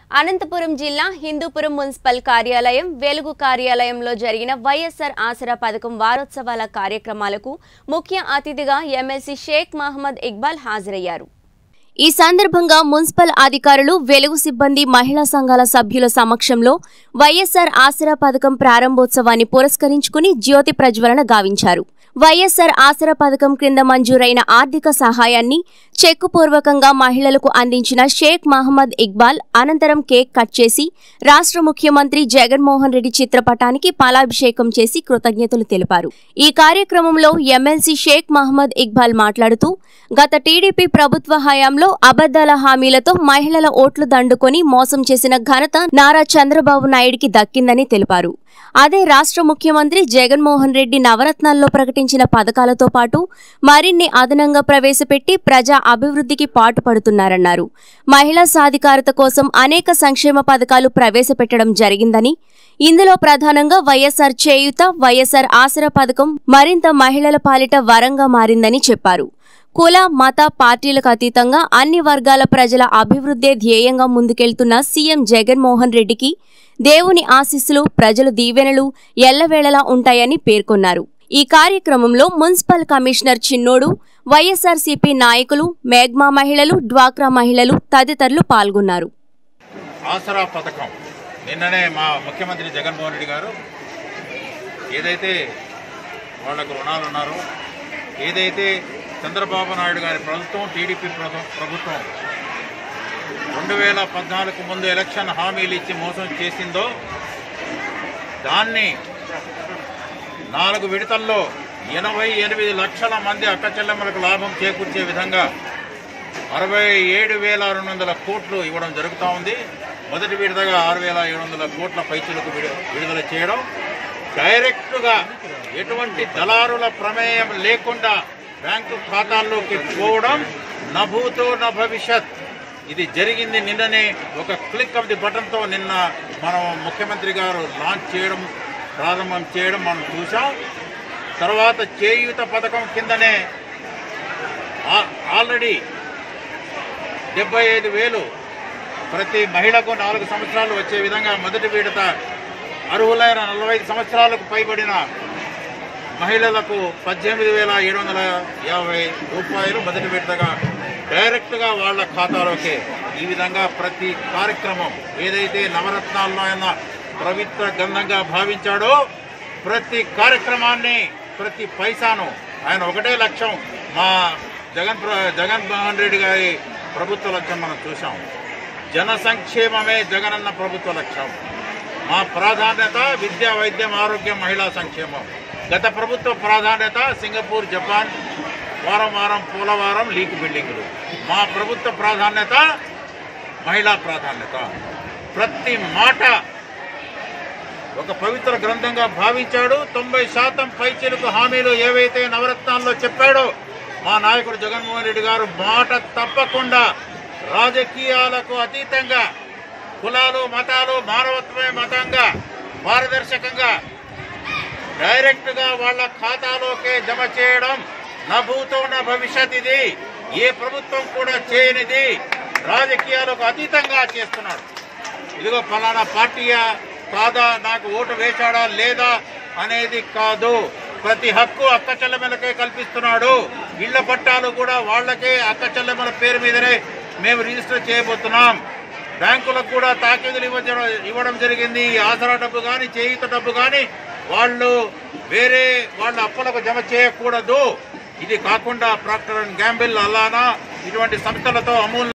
అనంతపురం జిల్లా హిందూపురం మున్సిపల్ కార్యాలయం వెలుగు కార్యాలయంలో జరిగిన వైఎస్ఆర్ ఆసరా పథకం వారోత్సవాల కార్యక్రమాలకు ముఖ్య అతిథిగా ఎమ్మెల్సీ షేక్ మహమ్మద్ ఇక్బాల్ హాజరయ్యారు ఈ సందర్భంగా మున్సిపల్ అధికారులు వెలుగు సిబ్బంది మహిళా సంఘాల సభ్యుల సమక్షంలో వైఎస్ఆర్ ఆసరా పథకం ప్రారంభోత్సవాన్ని పురస్కరించుకుని జ్యోతి ప్రజ్వలన గావించారు వైఎస్ఆర్ ఆసరా పథకం క్రింద మంజూరైన ఆర్థిక సహాయాన్ని చెక్కుపూర్వకంగా మహిళలకు అందించిన షేక్ మహమ్మద్ ఇక్బాల్ అనంతరం కేక్ కట్ చేసి రాష్ట్ర ముఖ్యమంత్రి జగన్మోహన్ రెడ్డి చిత్రపటానికి పాలాభిషేకం చేసి కృతజ్ఞతలు తెలిపారు ఈ కార్యక్రమంలో ఎమ్మెల్సీ షేక్ మహమ్మద్ ఇక్బాల్ మాట్లాడుతూ గత టీడీపీ ప్రభుత్వ హయాంలో అబద్దాల హామీలతో మహిళల ఓట్లు దండుకొని మోసం చేసిన ఘనత నారా చంద్రబాబు నాయుడికి దక్కిందని తెలిపారు అదే రాష్ట్ర ముఖ్యమంత్రి జగన్మోహన్ రెడ్డి నవరత్నాల్లో ప్రకటించిన పథకాలతో పాటు మరిన్ని అదనంగా ప్రవేశపెట్టి ప్రజా అభివృద్ధికి పాటుపడుతున్నారన్నారు మహిళా సాధికారత కోసం అనేక సంక్షేమ పథకాలు ప్రవేశపెట్టడం జరిగిందని ఇందులో ప్రధానంగా వైఎస్ఆర్ చేయుత వైఎస్ఆర్ ఆసరా పథకం మరింత మహిళల పాలిట వరంగా మారిందని చెప్పారు కుల మత పార్టీలకు అతీతంగా అన్ని వర్గాల ప్రజల అభివృద్ధే ధ్యేయంగా ముందుకెళ్తున్న సీఎం జగన్మోహన్ రెడ్డికి దేవుని ఆశీస్సులు ప్రజల దీవెనలు ఎల్లవేళలా ఉంటాయని పేర్కొన్నారు ఈ కార్యక్రమంలో మున్సిపల్ కమిషనర్ చిన్నోడు వైఎస్ఆర్సీపీ నాయకులు మేగ్మా మహిళలు డ్వాక్రా మహిళలు తదితరులు పాల్గొన్నారు ఆసరా పథకం నిన్ననే మా ముఖ్యమంత్రి జగన్మోహన్ రెడ్డి గారు ఏదైతే వాళ్లకు రుణాలు ఉన్నారో ఏదైతే చంద్రబాబు నాయుడు గారి ప్రభుత్వం టీడీపీ ప్రభు- ప్రభుత్వం రెండు వేల పద్నాలుగు ముందు ఎలక్షన్ హామీలు ఇచ్చి మోసం చేసిందో దాన్ని నాలుగు విడతల్లో ఎనభై ఎనిమిది లక్షల మంది అక్క చెల్లెమ్మలకు లాభం చేకూర్చే విధంగా అరవై ఏడు వేల రెండు వందల కోట్లు ఇవ్వడం జరుగుతూ ఉంది మొదటి విడతగా ఆరు వేల ఏడు వందల కోట్ల పైచులకు విడు- విడుదల చేయడం డైరెక్ట్గా ఎటువంటి దళారుల ప్రమేయం లేకుండా బ్యాంకు ఖాతాల్లోకి పోవడం నభూతో నా భవిష్యత్ ఇది జరిగింది నిన్ననే ఒక క్లిక్ ఆఫ్ ది బటన్తో నిన్న మనం ముఖ్యమంత్రి గారు లాంచ్ చేయడం ప్రారంభం చేయడం మనం చూసాం తర్వాత చేయూత పథకం కిందనే ఆ- ఆల్రెడీ డెబ్బై ఐదు వేలు ప్రతి మహిళకు నాలుగు సంవత్సరాలు వచ్చే విధంగా మొదటి విడత అర్హులైన నలభై ఐదు సంవత్సరాలకు పైబడిన మహిళలకు పద్దెనిమిది వేల ఏడు వందల యాభై రూపాయలు మొదటి విడతగా డైరెక్ట్గా వాళ్ళ ఖాతాలోకి ఈ విధంగా ప్రతి కార్యక్రమం ఏదైతే నవరత్నాల్లో ఆయన పవిత్ర గంధంగా భావించాడో ప్రతి కార్యక్రమాన్ని ప్రతి పైసాను ఆయన ఒకటే లక్ష్యం మా జగన్ ప్ర- జగన్మోహన్ రెడ్డి గారి ప్రభుత్వ లక్ష్యం మనం చూసాం జన సంక్షేమమే జగనన్న ప్రభుత్వ లక్ష్యం మా ప్రాధాన్యత విద్య వైద్యం ఆరోగ్యం మహిళా సంక్షేమం గత ప్రభుత్వ ప్రాధాన్యత సింగపూర్ జపాన్ వారం వారం పోలవారం లీక్ బిల్డింగులు మా ప్రభుత్వ ప్రాధాన్యత మహిళా ప్రాధాన్యత ప్రతి మాట ఒక పవిత్ర గ్రంథంగా భావించాడు తొంభై శాతం పైచిలుకు హామీలు ఏవైతే నవరత్నాల్లో చెప్పాడో మా నాయకుడు జగన్మోహన్ రెడ్డి గారు మాట తప్పకుండా రాజకీయాలకు అతీతంగా కులాలు మతాలు మానవత్వమే మతంగా పారదర్శకంగా డైరెక్ట్గా వాళ్ళ ఖాతాలోకే జమ చేయడం నా భూతో నా భవిష్యత్ ఇది ఏ ప్రభుత్వం కూడా చేయనిది రాజకీయాలకు అతీతంగా చేస్తున్నాడు ఇదిగో ఫలానా పార్టీయా కాదా నాకు ఓటు వేశాడా లేదా అనేది కాదు ప్రతి హక్కు అక్క చెల్లెమ్మలకే కల్పిస్తున్నాడు ఇళ్ల పట్టాలు కూడా వాళ్ళకే అక్క చెల్లెమ్మల పేరు మీదనే మేము రిజిస్టర్ చేయబోతున్నాం బ్యాంకులకు కూడా తాకీదులు ఇవ్వడం ఇవ్వడం జరిగింది ఈ ఆసరా డబ్బు కానీ చేయుత డబ్బు కానీ వాళ్ళు వేరే వాళ్ళ అప్పులకు జమ చేయకూడదు ఇది కాకుండా ప్రాక్టర్ అండ్ గ్యాంబిల్ అలానా ఇటువంటి సంస్థలతో అమూల్